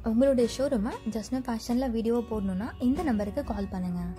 உங்களுடைய ஷோரூமை ஜஸ்ட்னோ ஃபேஷனில் வீடியோ போடணுன்னா இந்த நம்பருக்கு கால் பண்ணுங்கள்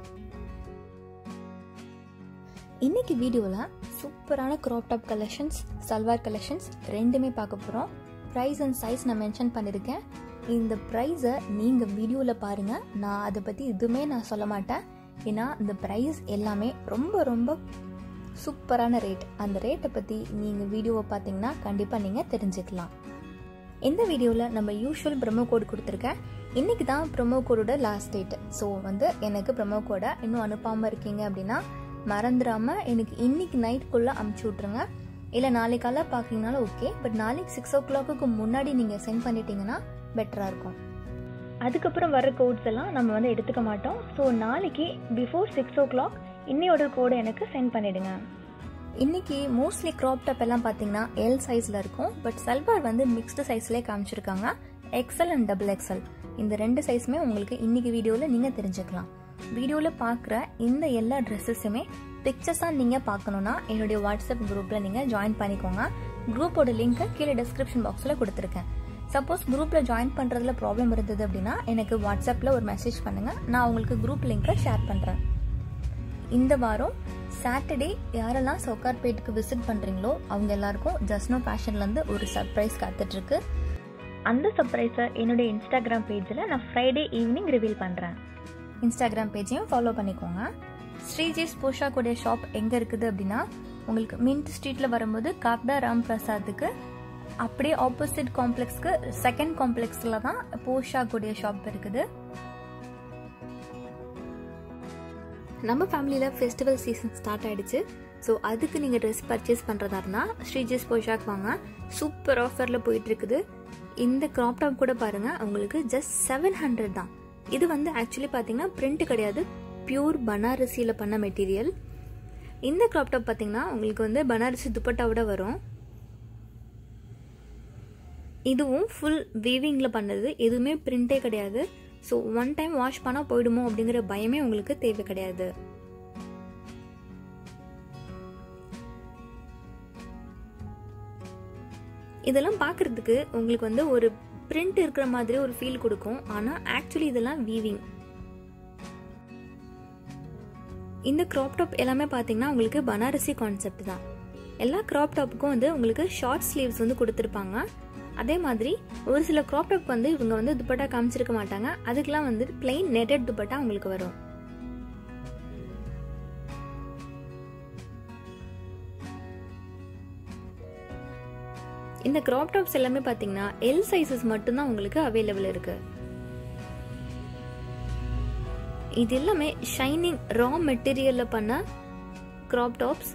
இன்னைக்கு வீடியோவில் சூப்பரான crop top collections salwar collections ரெண்டுமே பார்க்க போகிறோம் ப்ரைஸ் அண்ட் சைஸ் நான் மென்ஷன் பண்ணியிருக்கேன் இந்த ப்ரைஸை நீங்கள் வீடியோவில் பாருங்கள் நான் அதை பற்றி எதுவுமே நான் சொல்ல மாட்டேன் ஏன்னா இந்த ப்ரைஸ் எல்லாமே ரொம்ப ரொம்ப சூப்பரான ரேட் அந்த ரேட்டை பற்றி நீங்கள் வீடியோவை பார்த்தீங்கன்னா கண்டிப்பாக நீங்கள் தெரிஞ்சுக்கலாம் இந்த வீடியோவில் நம்ம யூஷுவல் ப்ரொமோ கோட் கொடுத்துருக்கேன் இன்றைக்கி தான் ப்ரொமோ கோடோட லாஸ்ட் டேட் ஸோ வந்து எனக்கு ப்ரொமோ கோடை இன்னும் அனுப்பாமல் இருக்கீங்க அப்படின்னா மறந்துடாமல் எனக்கு இன்னைக்கு நைட்டுக்குள்ளே அமுச்சு விட்ருங்க இல்லை நாளைக்கு காலை பார்க்குறீங்கனாலும் ஓகே பட் நாளைக்கு சிக்ஸ் ஓ கிளாக்கு முன்னாடி நீங்கள் சென்ட் பண்ணிட்டீங்கன்னா பெட்டராக இருக்கும் அதுக்கப்புறம் வர கோட்ஸ் எல்லாம் நம்ம வந்து எடுத்துக்க மாட்டோம் ஸோ நாளைக்கு பிஃபோர் சிக்ஸ் ஓ கிளாக் இன்னையோட கோடை எனக்கு சென்ட் பண்ணிடுங்க இன்னைக்கு மோஸ்ட்லி க்ராப் டாப் எல்லாம் பார்த்தீங்கன்னா எல் சைஸில் இருக்கும் பட் சல்வார் வந்து மிக்ஸ்டு சைஸ்லேயே காமிச்சிருக்காங்க எக்ஸல் அண்ட் டபுள் எக்ஸல் இந்த ரெண்டு சைஸுமே உங்களுக்கு இன்னைக்கு வீடியோவில் நீங்கள் தெரிஞ்சுக்கலாம் வீடியோவில் பார்க்குற இந்த எல்லா ட்ரெஸ்ஸஸுமே பிக்சர்ஸாக நீங்கள் பார்க்கணுன்னா என்னுடைய வாட்ஸ்அப் குரூப்பில் நீங்கள் ஜாயின் பண்ணிக்கோங்க குரூப்போட லிங்க்கை கீழே டிஸ்கிரிப்ஷன் பாக்ஸில் கொடுத்துருக்கேன் சப்போஸ் குரூப்பில் ஜாயின் பண்ணுறதுல ப்ராப்ளம் இருந்தது அப்படின்னா எனக்கு வாட்ஸ்அப்பில் ஒரு மெசேஜ் பண்ணுங்கள் நான் உங்களுக்கு குரூப் லிங்க்கை ஷேர் பண்ணுறேன் இந்த வாரம் சாட்டர்டே யாரெல்லாம் சவுகார்பேட்டுக்கு விசிட் பண்ணுறீங்களோ அவங்க எல்லாருக்கும் ஜஸ்னோ ஃபேஷன்லேருந்து ஒரு சர்ப்ரைஸ் காத்துட்ருக்கு அந்த சர்ப்ரைஸை என்னுடைய இன்ஸ்டாகிராம் பேஜில் நான் ஃப்ரைடே ஈவினிங் ரிவீல் பண்ணுறேன் இன்ஸ்டாகிராம் பேஜையும் ஃபாலோ பண்ணிக்கோங்க ஸ்ரீஜேஸ் போஷாக்குடைய ஷாப் எங்கே இருக்குது அப்படின்னா உங்களுக்கு மின்ட் ஸ்ட்ரீட்டில் வரும்போது காக்டா ராம் பிரசாத்துக்கு அப்படியே ஆப்போசிட் காம்ப்ளெக்ஸ்க்கு செகண்ட் காம்ப்ளெக்ஸில் தான் போஷாக்குடைய ஷாப் இருக்குது நம்ம ஃபேமிலியில் ஃபெஸ்டிவல் சீசன் ஸ்டார்ட் ஆயிடுச்சு ஸோ அதுக்கு நீங்கள் ட்ரெஸ் பர்ச்சேஸ் பண்ணுறதா இருந்தால் ஸ்ரீஜஸ் போஷாக் வாங்க சூப்பர் ஆஃபரில் போயிட்டு இருக்குது இந்த க்ராப் டாப் கூட பாருங்கள் உங்களுக்கு ஜஸ்ட் செவன் ஹண்ட்ரட் தான் இது வந்து ஆக்சுவலி பார்த்தீங்கன்னா பிரிண்ட் கிடையாது பியூர் பனாரசியில் பண்ண மெட்டீரியல் இந்த க்ராப் டாப் பார்த்தீங்கன்னா உங்களுக்கு வந்து பனாரசி துப்பட்டாவோட வரும் இதுவும் ஃபுல் வீவிங்கில் பண்ணது எதுவுமே பிரிண்டே கிடையாது ஸோ ஒன் டைம் வாஷ் பண்ணால் போயிடுமோ அப்படிங்கிற பயமே உங்களுக்கு தேவை கிடையாது இதெல்லாம் பார்க்குறதுக்கு உங்களுக்கு வந்து ஒரு பிரிண்ட் இருக்கிற மாதிரி ஒரு ஃபீல் கொடுக்கும் ஆனால் ஆக்சுவலி இதெல்லாம் வீவிங் இந்த க்ராப் டாப் எல்லாமே பார்த்தீங்கன்னா உங்களுக்கு பனாரசி கான்செப்ட் தான் எல்லா க்ராப் டாப்புக்கும் வந்து உங்களுக்கு ஷார்ட் ஸ்லீவ்ஸ் வந்து கொடுத்துருப்பாங்க அதே மாதிரி ஒரு சில க்ராப் டாப் வந்து இவங்க வந்து துப்பட்டா காமிச்சிருக்க மாட்டாங்க அதுக்கெல்லாம் வந்து பிளெயின் நெட்டட் துப்பட்டா உங்களுக்கு வரும் இந்த க்ராப் டாப்ஸ் எல்லாமே பார்த்தீங்கன்னா எல் சைஸஸ் மட்டும்தான் உங்களுக்கு அவைலபிள் இருக்கு இது எல்லாமே ஷைனிங் ரா மெட்டீரியல்ல பண்ண க்ராப் டாப்ஸ்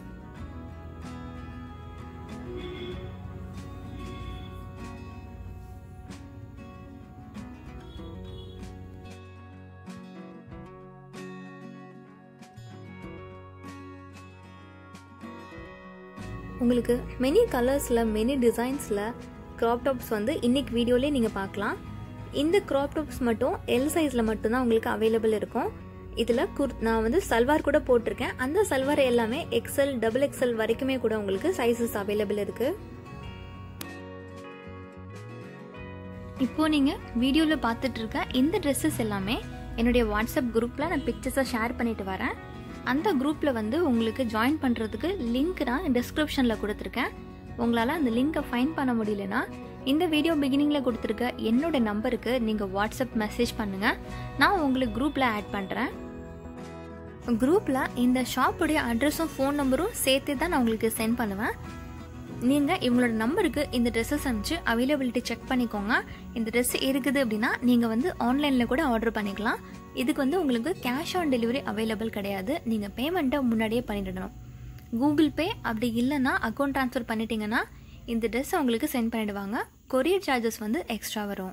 உங்களுக்கு மெனி கலர்ஸில் மெனி டிசைன்ஸில் க்ராப் டாப்ஸ் வந்து இன்னைக்கு வீடியோலேயே நீங்கள் பார்க்கலாம் இந்த க்ராப் டாப்ஸ் மட்டும் எல் சைஸில் மட்டும்தான் உங்களுக்கு அவைலபிள் இருக்கும் இதில் குர் நான் வந்து சல்வார் கூட போட்டிருக்கேன் அந்த சல்வார் எல்லாமே எக்ஸல் டபுள் எக்ஸல் வரைக்குமே கூட உங்களுக்கு சைஸஸ் அவைலபிள் இருக்கு இப்போ நீங்கள் வீடியோவில் பார்த்துட்டு இருக்க இந்த ட்ரெஸ்ஸஸ் எல்லாமே என்னுடைய வாட்ஸ்அப் குரூப்பில் நான் பிக்சர்ஸை ஷேர் பண்ணிட்டு வரேன் அந்த குரூப்பில் வந்து உங்களுக்கு ஜாயின் பண்ணுறதுக்கு லிங்க் நான் டிஸ்கிரிப்ஷனில் கொடுத்துருக்கேன் உங்களால் அந்த லிங்க்கை ஃபைன் பண்ண முடியலனா இந்த வீடியோ பிகினிங்கில் கொடுத்துருக்க என்னோட நம்பருக்கு நீங்கள் வாட்ஸ்அப் மெசேஜ் பண்ணுங்கள் நான் உங்களுக்கு குரூப்பில் ஆட் பண்ணுறேன் குரூப்பில் இந்த ஷாப்புடைய அட்ரஸும் ஃபோன் நம்பரும் சேர்த்து தான் நான் உங்களுக்கு சென்ட் பண்ணுவேன் நீங்கள் இவங்களோட நம்பருக்கு இந்த ட்ரெஸ்ஸஸ் அனுப்பிச்சு அவைலபிலிட்டி செக் பண்ணிக்கோங்க இந்த ட்ரெஸ் இருக்குது அப்படின்னா நீங்கள் வந்து ஆன்லைனில் கூட ஆர்டர் பண்ணிக்கலாம் இதுக்கு வந்து உங்களுக்கு கேஷ் ஆன் டெலிவரி அவைலபிள் கிடையாது நீங்கள் பேமெண்ட்டை முன்னாடியே பண்ணிடணும் கூகுள் பே அப்படி இல்லைன்னா அக்கௌண்ட் ட்ரான்ஸ்ஃபர் பண்ணிட்டீங்கன்னா இந்த ட்ரெஸ் உங்களுக்கு சென்ட் பண்ணிடுவாங்க கொரியர் சார்ஜஸ் வந்து எக்ஸ்ட்ரா வரும்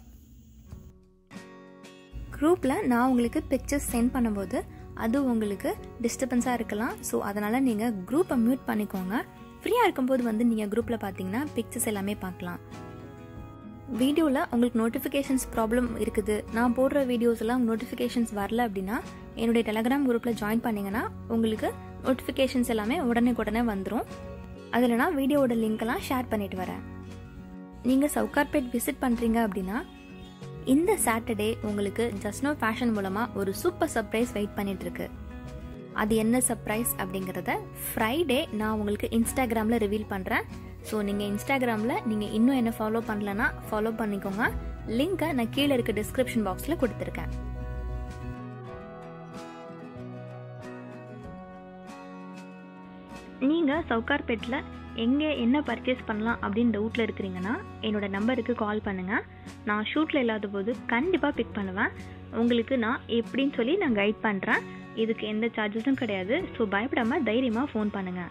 குரூப்பில் நான் உங்களுக்கு பிக்சர்ஸ் சென்ட் பண்ணும்போது அது உங்களுக்கு டிஸ்டர்பன்ஸாக இருக்கலாம் ஸோ அதனால் நீங்கள் குரூப்பை மியூட் பண்ணிக்கோங்க ஃப்ரீயாக இருக்கும்போது வந்து நீங்கள் குரூப்பில் பார்த்தீங்கன்னா பிக்சர்ஸ் எல்லாமே பார்க்கலாம் வீடியோவில் உங்களுக்கு நோட்டிஃபிகேஷன்ஸ் ப்ராப்ளம் இருக்குது நான் போடுற வீடியோஸ் எல்லாம் நோட்டிஃபிகேஷன்ஸ் வரல அப்படின்னா என்னுடைய டெலகிராம் குரூப்பில் ஜாயின் பண்ணிங்கன்னா உங்களுக்கு நோட்டிஃபிகேஷன்ஸ் எல்லாமே உடனே உடனே வந்துடும் அதில் நான் வீடியோவோட லிங்க்கெல்லாம் ஷேர் பண்ணிட்டு வரேன் நீங்கள் சவுகார்பேட் விசிட் பண்ணுறீங்க அப்படின்னா இந்த சாட்டர்டே உங்களுக்கு ஜஸ்னோ ஃபேஷன் மூலமாக ஒரு சூப்பர் சர்ப்ரைஸ் வெயிட் பண்ணிட்டு இருக்கு அது என்ன சர்ப்ரைஸ் அப்படிங்கிறத ஃப்ரைடே நான் உங்களுக்கு இன்ஸ்டாகிராமில் ரிவீல் பண்ணுறேன் ஸோ நீங்கள் இன்ஸ்டாகிராமில் நீங்கள் இன்னும் என்ன ஃபாலோ பண்ணலன்னா ஃபாலோ பண்ணிக்கோங்க லிங்கை நான் கீழே இருக்க டிஸ்கிரிப்ஷன் பாக்ஸில் கொடுத்துருக்கேன் நீங்கள் சவுகார்பேட்டில் எங்கே என்ன பர்ச்சேஸ் பண்ணலாம் அப்படின்னு டவுட்டில் இருக்கிறீங்கன்னா என்னோட நம்பருக்கு கால் பண்ணுங்கள் நான் ஷூட்டில் இல்லாத போது கண்டிப்பாக பிக் பண்ணுவேன் உங்களுக்கு நான் எப்படின்னு சொல்லி நான் கைட் பண்ணுறேன் இதுக்கு எந்த சார்ஜஸும் கிடையாது ஸோ பயப்படாமல் தைரியமாக ஃபோன் பண்ணுங்கள்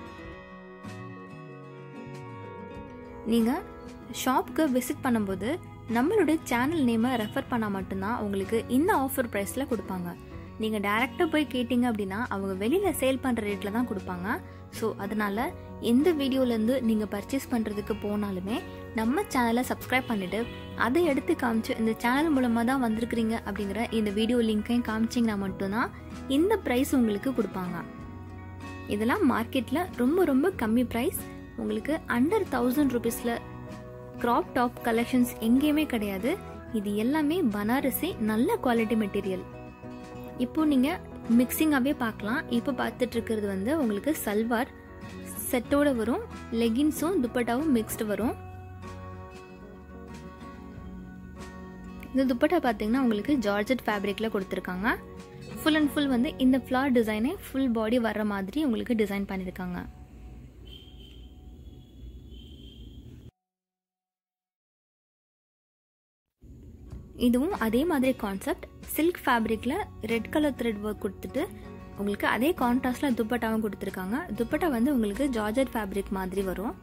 நீங்கள் ஷாப்புக்கு விசிட் பண்ணும்போது நம்மளுடைய சேனல் நேமை ரெஃபர் பண்ணால் மட்டும்தான் உங்களுக்கு இந்த ஆஃபர் ப்ரைஸில் கொடுப்பாங்க நீங்கள் டேரெக்டாக போய் கேட்டிங்க அப்படின்னா அவங்க வெளியில் சேல் பண்ணுற ரேட்டில் தான் கொடுப்பாங்க ஸோ அதனால் எந்த வீடியோலேருந்து நீங்கள் பர்ச்சேஸ் பண்ணுறதுக்கு போனாலுமே நம்ம சேனலை சப்ஸ்கிரைப் பண்ணிவிட்டு அதை எடுத்து காமிச்சு இந்த சேனல் மூலமாக தான் வந்திருக்கிறீங்க அப்படிங்கிற இந்த வீடியோ லிங்க்கையும் காமிச்சிங்கன்னா மட்டும்தான் இந்த ப்ரைஸ் உங்களுக்கு கொடுப்பாங்க இதெல்லாம் மார்க்கெட்டில் ரொம்ப ரொம்ப கம்மி ப்ரைஸ் உங்களுக்கு அண்டர் தௌசண்ட் ருபீஸில் க்ராப் டாப் கலெக்ஷன்ஸ் எங்கேயுமே கிடையாது இது எல்லாமே பனாரசி நல்ல குவாலிட்டி மெட்டீரியல் இப்போ நீங்கள் மிக்சிங்காகவே பார்க்கலாம் இப்போ பார்த்துட்டு இருக்கிறது வந்து உங்களுக்கு சல்வார் செட்டோட வரும் லெகின்ஸும் துப்பட்டாவும் மிக்ஸ்டு வரும் இந்த துப்பட்டா பார்த்தீங்கன்னா உங்களுக்கு ஜார்ஜெட் ஃபேப்ரிக்கில் கொடுத்துருக்காங்க ஃபுல் அண்ட் ஃபுல் வந்து இந்த ஃப்ளார் டிசைனே ஃபுல் பாடி வர்ற மாதிரி உங்களுக்கு டிசைன் பண்ணியிருக்காங்க இதுவும் அதே மாதிரி கான்செப்ட் சில்க் ஃபேப்ரிக்கில் ரெட் கலர் த்ரெட் ஒர்க் கொடுத்துட்டு உங்களுக்கு அதே கான்ட்ராஸ்டில் துப்பட்டாவும் கொடுத்துருக்காங்க துப்பட்டா வந்து உங்களுக்கு ஜார்ஜர் ஃபேப்ரிக் மாதிரி வரும்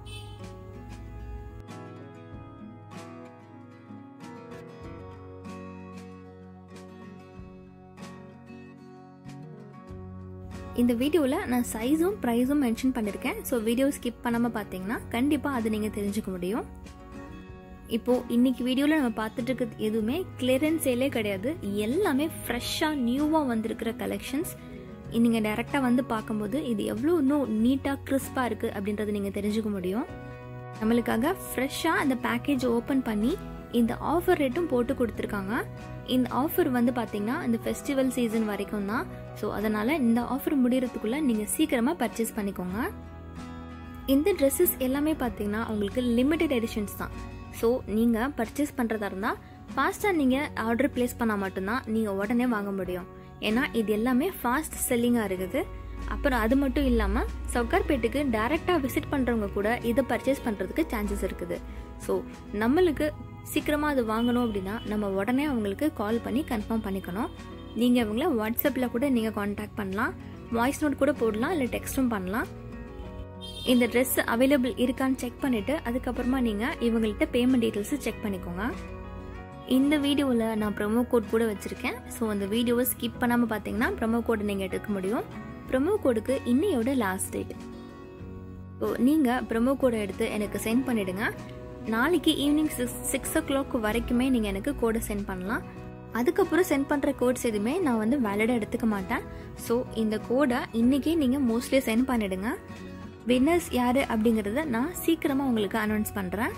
இந்த வீடியோவில் நான் சைஸும் ப்ரைஸும் மென்ஷன் பண்ணியிருக்கேன் ஸோ வீடியோ ஸ்கிப் பண்ணாமல் பார்த்தீங்கன்னா கண்டிப்பாக அது நீங்கள் தெரிஞ்சுக்க முடியும் இப்போது இன்னைக்கு வீடியோவில் நம்ம பார்த்துட்டு இருக்கிறது எதுவுமே கிளியரன்ஸ் சேலே கிடையாது எல்லாமே ஃப்ரெஷ்ஷாக நியூவாக வந்திருக்கிற கலெக்ஷன்ஸ் நீங்கள் டேரெக்டாக வந்து பார்க்கும்போது இது எவ்வளோ இன்னும் நீட்டாக கிறிஸ்பாக இருக்குது அப்படின்றத நீங்கள் தெரிஞ்சுக்க முடியும் நம்மளுக்காக ஃப்ரெஷ்ஷாக அந்த பேக்கேஜ் ஓப்பன் பண்ணி இந்த ஆஃபர் ரேட்டும் போட்டு கொடுத்துருக்காங்க இந்த ஆஃபர் வந்து பார்த்தீங்கன்னா இந்த ஃபெஸ்டிவல் சீசன் வரைக்கும் தான் ஸோ அதனால் இந்த ஆஃபர் முடியறதுக்குள்ளே நீங்கள் சீக்கிரமாக பர்ச்சேஸ் பண்ணிக்கோங்க இந்த ட்ரெஸ்ஸஸ் எல்லாமே பார்த்தீங்கன்னா உங்களுக்கு லிமிடெட் எடிஷன்ஸ் தான் ஸோ நீங்கள் பர்ச்சேஸ் பண்ணுறதா இருந்தால் ஃபாஸ்ட்டாக நீங்கள் ஆர்டர் ப்ளேஸ் பண்ணால் மட்டும்தான் நீங்கள் உடனே வாங்க முடியும் ஏன்னா இது எல்லாமே ஃபாஸ்ட் செல்லிங்காக இருக்குது அப்புறம் அது மட்டும் இல்லாமல் சவுகார்பேட்டுக்கு டேரெக்டாக விசிட் பண்ணுறவங்க கூட இதை பர்ச்சேஸ் பண்ணுறதுக்கு சான்சஸ் இருக்குது ஸோ நம்மளுக்கு சீக்கிரமாக அது வாங்கணும் அப்படின்னா நம்ம உடனே அவங்களுக்கு கால் பண்ணி கன்ஃபார்ம் பண்ணிக்கணும் நீங்கள் இவங்கள வாட்ஸ்அப்பில் கூட நீங்கள் காண்டாக்ட் பண்ணலாம் வாய்ஸ் நோட் கூட போடலாம் இல்லை டெக்ஸ்ட்டும் பண்ணலாம் இந்த ட்ரெஸ் அவைலபிள் இருக்கான்னு செக் பண்ணிவிட்டு அதுக்கப்புறமா நீங்கள் இவங்கள்ட்ட பேமெண்ட் டீட்டெயில்ஸு செக் பண்ணிக்கோங்க இந்த வீடியோவில் நான் ப்ரொமோ கோட் கூட வச்சுருக்கேன் ஸோ அந்த வீடியோவை ஸ்கிப் பண்ணாமல் பார்த்தீங்கன்னா ப்ரொமோ கோட் நீங்கள் எடுக்க முடியும் ப்ரொமோ கோடுக்கு இன்னையோட லாஸ்ட் டேட் ஸோ நீங்கள் ப்ரொமோ கோடை எடுத்து எனக்கு சென்ட் பண்ணிவிடுங்க நாளைக்கு evening six six o'clock வரைக்குமே நீங்கள் எனக்கு கோடை சென்ட் பண்ணலாம் அதுக்கப்புறம் சென்ட் பண்ணுற கோட்ஸ் எதுவுமே நான் வந்து வேலிடாக எடுத்துக்க மாட்டேன் ஸோ இந்த கோடை இன்றைக்கே நீங்கள் மோஸ்ட்லி சென்ட் பண்ணிவிடுங்க வின்னர்ஸ் யார் அப்படிங்கிறத நான் சீக்கிரமாக உங்களுக்கு அனௌன்ஸ் பண்ணுறேன்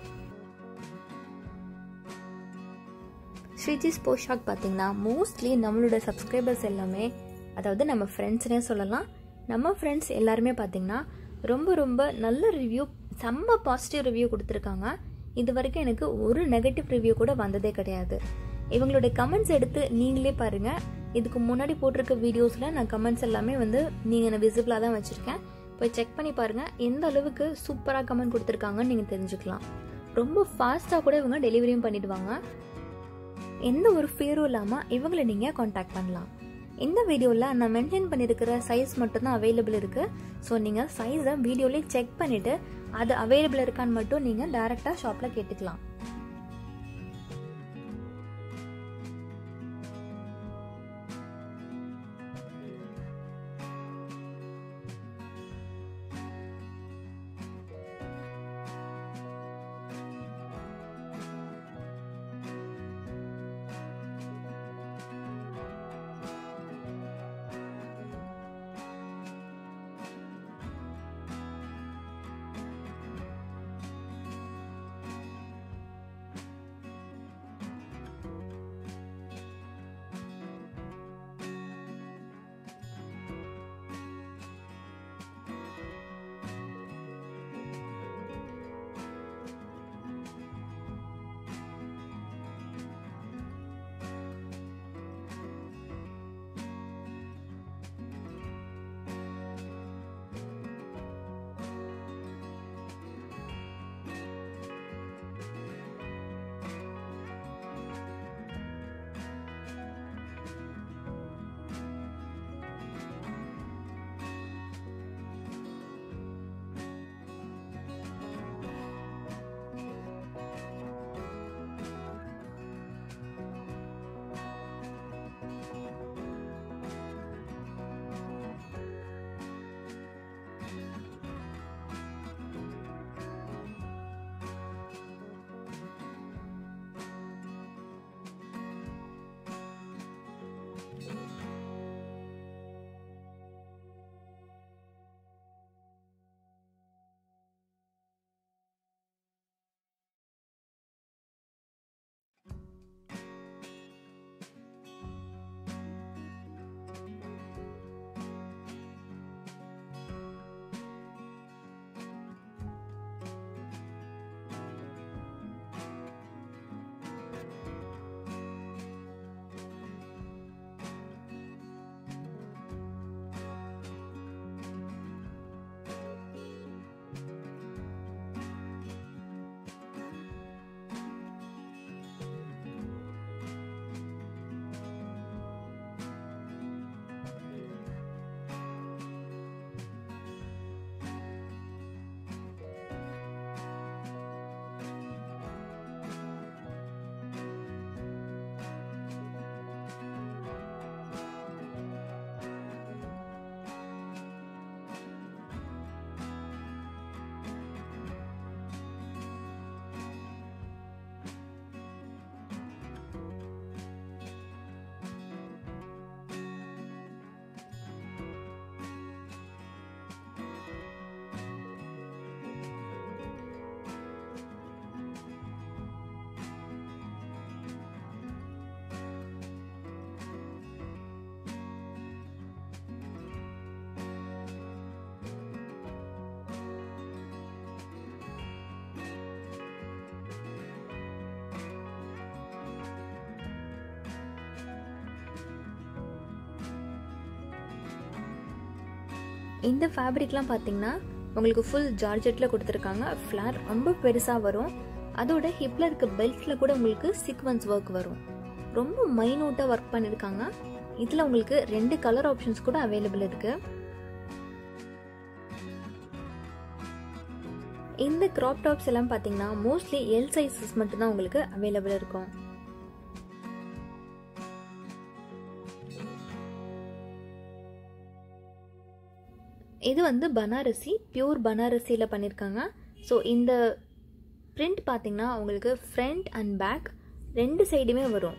ஸ்ரீஜிஸ் போஷாக் பார்த்தீங்கன்னா மோஸ்ட்லி நம்மளோட சப்ஸ்கிரைபர்ஸ் எல்லாமே அதாவது நம்ம ஃப்ரெண்ட்ஸ்னே சொல்லலாம் நம்ம ஃப்ரெண்ட்ஸ் எல்லாருமே பார்த்தீங்கன்னா ரொம்ப ரொம்ப நல்ல ரிவ்யூ செம்ம பாசிட்டிவ் ரிவ்யூ கொடுத்துருக்காங்க இது வரைக்கும் எனக்கு ஒரு நெகட்டிவ் ரிவ்யூ கூட வந்ததே கிடையாது இவங்களுடைய கமெண்ட்ஸ் எடுத்து நீங்களே பாருங்கள் இதுக்கு முன்னாடி போட்டிருக்க வீடியோஸில் நான் கமெண்ட்ஸ் எல்லாமே வந்து நீங்கள் நான் விசிபிளாக தான் வச்சுருக்கேன் போய் செக் பண்ணி பாருங்கள் எந்த அளவுக்கு சூப்பராக கமெண்ட் கொடுத்துருக்காங்கன்னு நீங்கள் தெரிஞ்சுக்கலாம் ரொம்ப ஃபாஸ்ட்டாக கூட இவங்க டெலிவரியும் பண்ணிடுவாங்க எந்த ஒரு ஃபியரும் இல்லாமல் இவங்களை நீங்கள் காண்டாக்ட் பண்ணலாம் இந்த வீடியோவில் நான் மென்ஷன் பண்ணியிருக்கிற சைஸ் மட்டும்தான் அவைலபிள் இருக்குது ஸோ நீங்கள் சைஸை வீடியோலேயே செக் பண்ணிவிட்டு அது அவைலபிள் இருக்கான்னு மட்டும் நீங்கள் டேரெக்டாக ஷாப்பில் கேட்டுக்கலாம் இந்த ஃபேப்ரிக்லாம் பார்த்தீங்கன்னா உங்களுக்கு ஃபுல் ஜார்ஜெட்டில் கொடுத்துருக்காங்க ஃப்ளார் ரொம்ப பெருசாக வரும் அதோட ஹிப்பில் இருக்க பெல்ட்டில் கூட உங்களுக்கு சீக்வன்ஸ் ஒர்க் வரும் ரொம்ப மைனூட்டாக ஒர்க் பண்ணியிருக்காங்க இதில் உங்களுக்கு ரெண்டு கலர் ஆப்ஷன்ஸ் கூட அவைலபிள் இருக்குது இந்த க்ராப் டாப்ஸ் எல்லாம் பார்த்தீங்கன்னா மோஸ்ட்லி எல் சைஸஸ் மட்டும்தான் உங்களுக்கு அவைலபிள் இருக்கும் இது வந்து பனாரசி பியூர் பனாரசியில் பண்ணியிருக்காங்க ஸோ இந்த பிரிண்ட் பார்த்தீங்கன்னா உங்களுக்கு ஃப்ரண்ட் அண்ட் பேக் ரெண்டு சைடுமே வரும்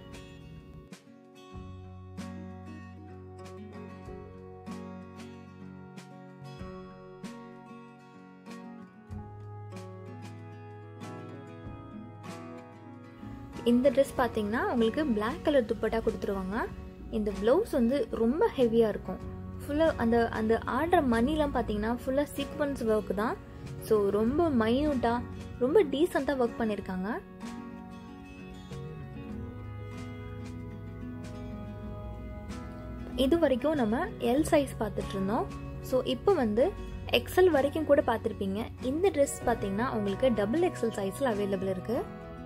இந்த ட்ரெஸ் பார்த்தீங்கன்னா உங்களுக்கு பிளாக் கலர் துப்பட்டா கொடுத்துருவாங்க இந்த ப்ளவுஸ் வந்து ரொம்ப ஹெவியாக இருக்கும் ஃபுல்லாக அந்த அந்த ஆடுற மணிலாம் பார்த்தீங்கன்னா ஃபுல்லாக சீக்வன்ஸ் ஒர்க் தான் ஸோ ரொம்ப மைன்யூட்டாக ரொம்ப டீசெண்டாக ஒர்க் பண்ணியிருக்காங்க இது வரைக்கும் நம்ம எல் சைஸ் பார்த்துட்டு இருந்தோம் ஸோ இப்போ வந்து எக்ஸல் வரைக்கும் கூட பார்த்துருப்பீங்க இந்த ட்ரெஸ் பார்த்தீங்கன்னா உங்களுக்கு டபுள் எக்ஸல் சைஸில் அவைலபிள் இருக்குது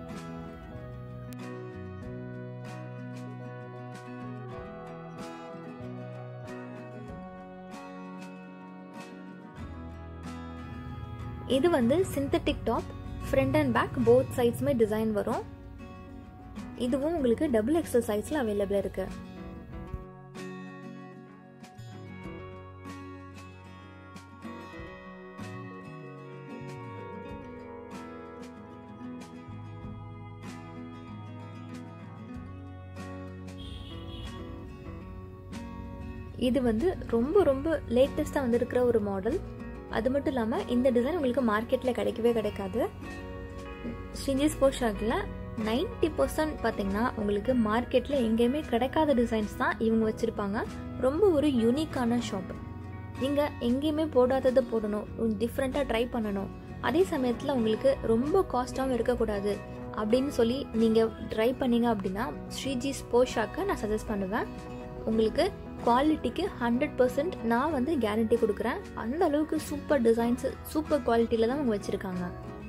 இது வந்து synthetic top front and back both சைட்ஸுமே டிசைன் வரும் இதுவும் உங்களுக்கு டபுள் எக்ஸல் சைஸில் அவைலபிள் இருக்கு இது வந்து ரொம்ப ரொம்ப லேட்டஸ்டாக வந்திருக்கிற ஒரு மாடல் அது மட்டும் இல்லாமல் இந்த டிசைன் உங்களுக்கு மார்க்கெட்டில் கிடைக்கவே கிடைக்காது ஸ்ரீஜிஸ் போஷாக்கில் நைன்டி பர்சன்ட் பார்த்தீங்கன்னா உங்களுக்கு மார்க்கெட்டில் எங்கேயுமே கிடைக்காத டிசைன்ஸ் தான் இவங்க வச்சுருப்பாங்க ரொம்ப ஒரு யூனிக்கான ஷாப் நீங்கள் எங்கேயுமே போடாததை போடணும் டிஃப்ரெண்ட்டாக ட்ரை பண்ணணும் அதே சமயத்தில் உங்களுக்கு ரொம்ப காஸ்ட்டாகவும் இருக்கக்கூடாது அப்படின்னு சொல்லி நீங்கள் ட்ரை பண்ணீங்க அப்படின்னா ஸ்ரீஜிஸ் போஷாக்கை நான் சஜஸ்ட் பண்ணுவேன் உங்களுக்கு குவாலிட்டிக்கு ஹண்ட்ரட் பர்சன்ட் நான் வந்து கேரண்டி கொடுக்குறேன் அந்த அளவுக்கு சூப்பர் டிசைன்ஸ் சூப்பர் குவாலிட்டியில் தான் அவங்க வச்சுருக்காங்க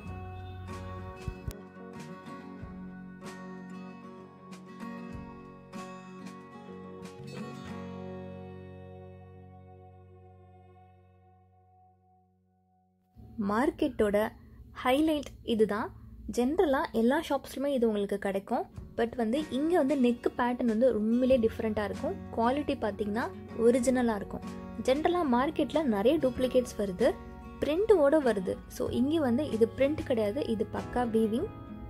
மார்க்கெட்டோட ஹைலைட் இதுதான் ஜென்ரலாக எல்லா ஷாப்ஸ்லையுமே இது உங்களுக்கு கிடைக்கும் பட் வந்து இங்கே வந்து நெக்கு பேட்டர்ன் வந்து ரொம்பவே டிஃப்ரெண்ட்டாக இருக்கும் குவாலிட்டி பார்த்தீங்கன்னா ஒரிஜினலாக இருக்கும் ஜென்ரலாக மார்க்கெட்டில் நிறைய டூப்ளிகேட்ஸ் வருது பிரிண்ட்டோட வருது ஸோ இங்கே வந்து இது பிரிண்ட் கிடையாது இது பக்கா வீவிங்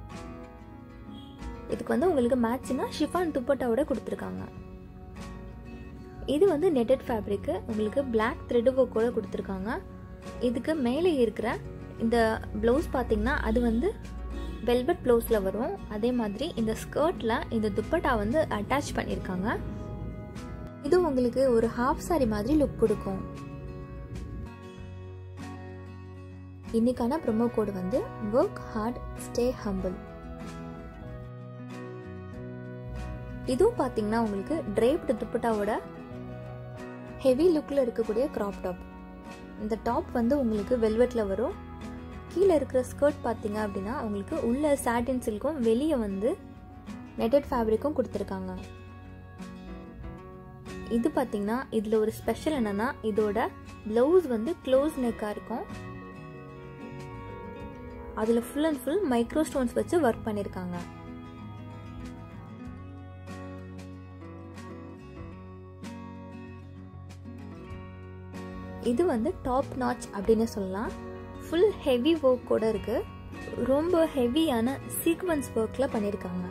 இதுக்கு வந்து உங்களுக்கு மேட்சினா ஷிஃபான் துப்பட்டாவோட கொடுத்துருக்காங்க இது வந்து நெட்டட் ஃபேப்ரிக்கு உங்களுக்கு பிளாக் த்ரெட் ஒர்க்கோட கொடுத்துருக்காங்க இதுக்கு மேலே இருக்கிற இந்த ப்ளவுஸ் பார்த்தீங்கன்னா அது வந்து வெல்வெட் ப்ளவுஸில் வரும் அதே மாதிரி இந்த ஸ்கர்ட்டில் இந்த துப்பட்டா வந்து அட்டாச் பண்ணியிருக்காங்க இது உங்களுக்கு ஒரு ஹாஃப் சாரி மாதிரி லுக் கொடுக்கும் இன்னைக்கான ப்ரொமோ கோடு வந்து ஒர்க் ஹார்ட் ஸ்டே ஹம்பிள் இதுவும் பார்த்தீங்கன்னா உங்களுக்கு ட்ரேப்டு துப்பட்டாவோட ஹெவி லுக்கில் இருக்கக்கூடிய க்ராப் டாப் இந்த டாப் வந்து உங்களுக்கு வெல்வெட்டில் வரும் கீழே இருக்கிற ஸ்கர்ட் பார்த்தீங்க அப்படின்னா உங்களுக்கு உள்ள சாட்டின் சில்க்கும் வெளியே வந்து நெட்டட் ஃபேப்ரிக்கும் கொடுத்துருக்காங்க இது பார்த்தீங்கன்னா இதில் ஒரு ஸ்பெஷல் என்னன்னா இதோட ப்ளவுஸ் வந்து க்ளோஸ் நெக்காக இருக்கும் அதில் full and full micro stones வச்சு ஒர்க் பண்ணியிருக்காங்க இது வந்து டாப் நாச் அப்படின்னு சொல்லலாம் ஃபுல் ஹெவி ஒர்க் கூட இருக்கு ரொம்ப ஹெவியான சீக்வன்ஸ் ஒர்க்கில் பண்ணியிருக்காங்க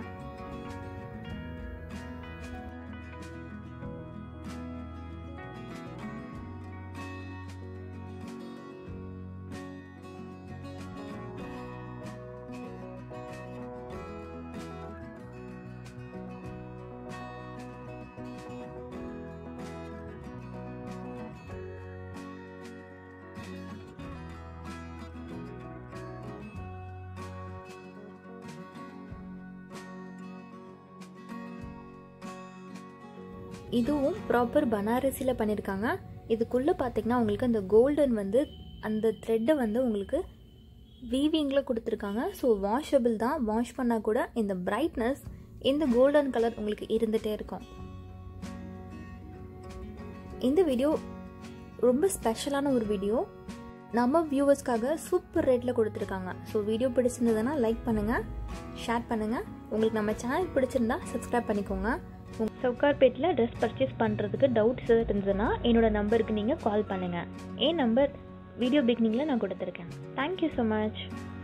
இதுவும் ப்ராப்பர் பனாரசியில் பண்ணியிருக்காங்க இதுக்குள்ளே பார்த்தீங்கன்னா உங்களுக்கு அந்த கோல்டன் வந்து அந்த த்ரெட்டை வந்து உங்களுக்கு வீவிங்கில் கொடுத்துருக்காங்க ஸோ வாஷபிள் தான் வாஷ் பண்ணால் கூட இந்த பிரைட்னஸ் இந்த கோல்டன் கலர் உங்களுக்கு இருந்துகிட்டே இருக்கும் இந்த வீடியோ ரொம்ப ஸ்பெஷலான ஒரு வீடியோ நம்ம வியூவர்ஸ்க்காக சூப்பர் ரேட்டில் கொடுத்துருக்காங்க ஸோ வீடியோ பிடிச்சிருந்ததுன்னா லைக் பண்ணுங்கள் ஷேர் பண்ணுங்கள் உங்களுக்கு நம்ம சேனல் பிடிச்சிருந்தா சப்ஸ்கிரைப் பண்ணிக்கோங்க உங்கள் சவுகார்பேட்டில் ட்ரெஸ் பர்ச்சேஸ் பண்ணுறதுக்கு டவுட்ஸ் ஏதாவது இருந்ததுன்னா என்னோட நம்பருக்கு நீங்கள் கால் பண்ணுங்கள் என் நம்பர் வீடியோ பிகினிங்கில் நான் கொடுத்துருக்கேன் தேங்க்யூ ஸோ மச்